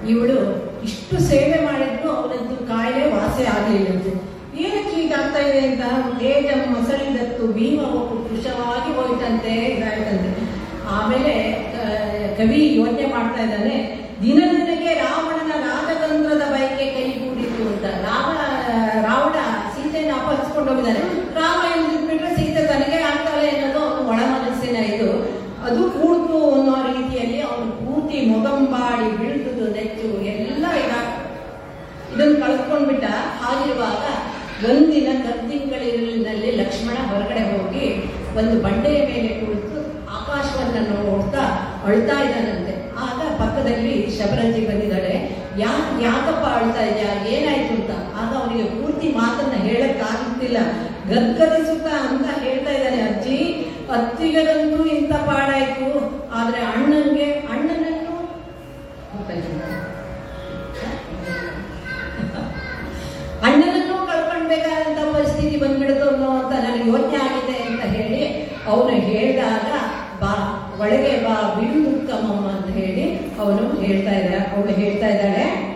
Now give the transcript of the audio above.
ಇವಳು ಇಷ್ಟು ಸೇವೆ ಮಾಡಿದ್ರು ಅವನದ್ದು ಕಾಯಿಲೆ ವಾಸಿ ಆಗಲಿಲ್ಲಂತೆ ಏನಕ್ಕೆ ಹೀಗಾಗ್ತಾ ಇದೆ ಅಂತ ತೇಜ ಮೊಸಳಿದತ್ತು ಭೀಮವು ಕೃಶವಾಗಿ ಹೋಯ್ತಂತೆ ಇದಾಯ್ತಂತೆ ಆಮೇಲೆ ಆ, ಕವಿ ಯೋಚನೆ ಮಾಡ್ತಾ ಇದ್ದಾನೆ ದಿನ ದಿನಕ್ಕೆ ರಾವಣನ ರಾಜತಂತ್ರದ ಬಯಕೆ ಕೈಗೂಡಿತು ಅಂತ ರಾಮ ರಾವಣ ಸೀತೆಯನ್ನು ಅಪಹರಿಸ್ಕೊಂಡು ಹೋಗಿದ್ದಾನೆ ರಾಮ ಬಿಟ್ರೆ ಸೀತೆ ತನಗೆ ಆಗ್ತಾಳೆ ಅನ್ನೋದು ಅವನು ಒಳ ಮನಸ್ಸಿನ ಇದು ಅದು ಕೂಡ್ತು ಅನ್ನೋ ರೀತಿಯಲ್ಲಿ ಅವನು ಪೂರ್ತಿ ಮೊಗಂಬಾಡಿ ಬೀಳ್ದುದು ನೆಚ್ಚು ಎಲ್ಲ ಇದಾಗ ಇದನ್ನು ಕಳ್ಕೊಂಡ್ಬಿಟ್ಟ ಹಾಗಿರುವಾಗ ಒಂದಿನ ಕತ್ತಿಂಗಳಿನಲ್ಲಿ ಲಕ್ಷ್ಮಣ ಹೊರಗಡೆ ಹೋಗಿ ಒಂದು ಬಂಡೆಯ ಮೇಲೆ ಕುಳಿತು ಆಕಾಶವನ್ನ ನೋಡ್ತಾ ಅಳ್ತಾ ಇದ್ದಾನಂತೆ ಆಗ ಪಕ್ಕದಲ್ಲಿ ಶಬರಂಜಿ ಬಂದಿದ್ದಾಳೆ ಯಾ ಯಾಕಪ್ಪ ಅಳ್ತಾ ಇದೆಯಾ ಏನಾಯ್ತು ಅಂತ ಆಗ ಅವನಿಗೆ ಪೂರ್ತಿ ಮಾತನ್ನ ಹೇಳಕ್ಕಾಗುತ್ತಿಲ್ಲ ಗದ್ಗದಿಸುತ್ತಾ ಅಂತ ಹೇಳ್ತಾ ಇದ್ದಾನೆ ಅಜ್ಜಿ ಅತ್ತಿಗರಂತೂ ಇಂಥ ಪಾಡಾಯ್ತು ಆದ್ರೆ ಅಣ್ಣನ್ಗೆ ಅಣ್ಣನನ್ನು ಅಣ್ಣನನ್ನು ಕಳ್ಕೊಳ್ಬೇಕಾದಂತ ಪರಿಸ್ಥಿತಿ ಬಂದ್ಬಿಡ್ತು ಅನ್ನೋ ಅಂತ ನನಗೆ ಯೋಚನೆ ಆಗಿದೆ ಅಂತ ಹೇಳಿ ಅವನು ಹೇಳಿದಾಗ ಬಾ ಒಳಗೆ ಬಾ ಬಿಡು ದುಃಖಮಮ್ಮ ಅಂತ ಹೇಳಿ ಅವನು ಹೇಳ್ತಾ ಇದ್ದ ಅವಳು ಹೇಳ್ತಾ ಇದ್ದಾಳೆ